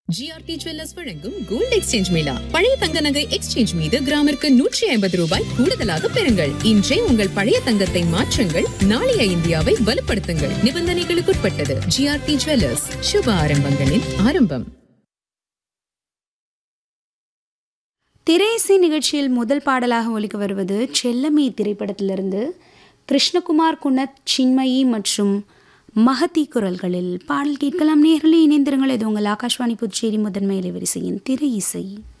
GRT jewellers வழங்கும் gold exchange mela பழைய தங்க நகை எக்ஸ்சேஞ்ச் மீது கிராமிற்கு நூற்றி ஐம்பது ரூபாய் கூடுதலாக பெறுங்கள் இன்றே உங்கள் பழைய தங்கத்தை மாற்றுங்கள் நாளைய இந்தியாவை வலுப்படுத்துங்கள் நிபந்தனைகளுக்குட்பட்டது ஜிஆர்டி ஜுவல்லர்ஸ் சுப ஆரம்பங்களின் ஆரம்பம் திரையிசை நிகழ்ச்சியில் முதல் பாடலாக ஒலிக்க வருவது செல்லமே திரைப்படத்திலிருந்து கிருஷ்ணகுமார் குணத் சின்மயி மற்றும் மகதி குரல்களில் பாடல் கேட்கலாம் நேரில் இணைந்திருங்கள் இது உங்கள் ஆகாஷ்வாணி புதுச்சேரி முதன்மை அலைவரிசையின் திரை இசை